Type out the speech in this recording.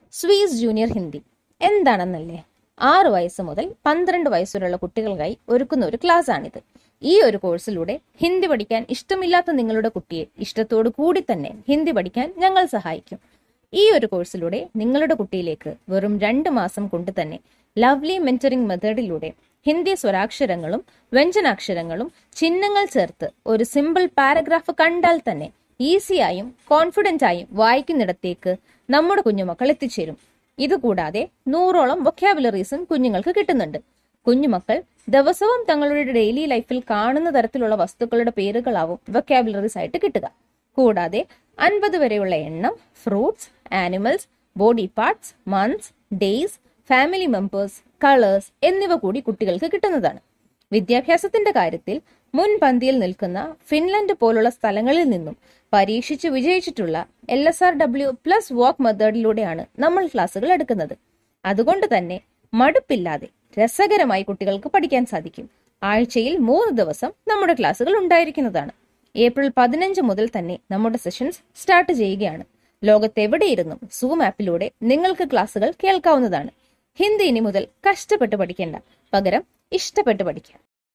Suez junior Hindi എന്താണെന്നല്ലേ ആറ് വയസ്സ് മുതൽ പന്ത്രണ്ട് വയസ്സുവരെയുള്ള കുട്ടികൾക്കായി ഒരുക്കുന്ന ഒരു ക്ലാസ് ആണിത് ഈ ഒരു കോഴ്സിലൂടെ ഹിന്ദി പഠിക്കാൻ ഇഷ്ടമില്ലാത്ത നിങ്ങളുടെ കുട്ടിയെ ഇഷ്ടത്തോടു കൂടി തന്നെ ഹിന്ദി പഠിക്കാൻ ഞങ്ങൾ സഹായിക്കും ഈ ഒരു കോഴ്സിലൂടെ നിങ്ങളുടെ കുട്ടിയിലേക്ക് വെറും രണ്ട് മാസം കൊണ്ട് തന്നെ ലവ്ലി മെന്ററിംഗ് മെത്തേഡിലൂടെ ഹിന്ദി സ്വരാക്ഷരങ്ങളും വ്യഞ്ജനാക്ഷരങ്ങളും ചിഹ്നങ്ങൾ ചേർത്ത് ഒരു സിമ്പിൾ പാരഗ്രാഫ് കണ്ടാൽ തന്നെ ഈസിയായും കോൺഫിഡന്റ് ആയും വായിക്കുന്നിടത്തേക്ക് നമ്മുടെ കുഞ്ഞുമക്കൾ എത്തിച്ചേരും ഇതുകൂടാതെ നൂറോളം വൊക്കാബുലറീസും കുഞ്ഞുങ്ങൾക്ക് കിട്ടുന്നുണ്ട് കുഞ്ഞുമക്കൾ ദിവസവും തങ്ങളുടെ ഡെയിലി ലൈഫിൽ കാണുന്ന തരത്തിലുള്ള വസ്തുക്കളുടെ പേരുകളാവും വൊക്കാബുലറീസ് ആയിട്ട് കിട്ടുക കൂടാതെ അൻപത് വരെയുള്ള എണ്ണം fruits animals body parts months days family members colours എന്നിവ കൂടി കുട്ടികൾക്ക് കിട്ടുന്നതാണ് വിദ്യാഭ്യാസത്തിന്റെ കാര്യത്തിൽ മുൻപന്തിയിൽ നിൽക്കുന്ന ഫിൻലൻഡ് പോലുള്ള സ്ഥലങ്ങളിൽ നിന്നും പരീക്ഷിച്ച് വിജയിച്ചിട്ടുള്ള L S R W plus വാക്ക് മെത്തേഡിലൂടെയാണ് നമ്മൾ ക്ലാസ്സുകൾ എടുക്കുന്നത് അതുകൊണ്ട് തന്നെ മടുപ്പില്ലാതെ രസകരമായി കുട്ടികൾക്ക് പഠിക്കാൻ സാധിക്കും ആഴ്ചയിൽ മൂന്ന് ദിവസം നമ്മുടെ ക്ലാസ്സുകൾ ഉണ്ടായിരിക്കുന്നതാണ് ഏപ്രിൽ പതിനഞ്ച് മുതൽ തന്നെ നമ്മുടെ സെഷൻസ് സ്റ്റാർട്ട് ചെയ്യുകയാണ് ലോകത്തെവിടെയിരുന്നും സൂം ആപ്പിലൂടെ നിങ്ങൾക്ക് ക്ലാസ്സുകൾ കേൾക്കാവുന്നതാണ് ഹിന്ദി ഇനി മുതൽ കഷ്ടപ്പെട്ട് പഠിക്കേണ്ട പകരം ഇഷ്ടപ്പെട്ട് പഠിക്കാം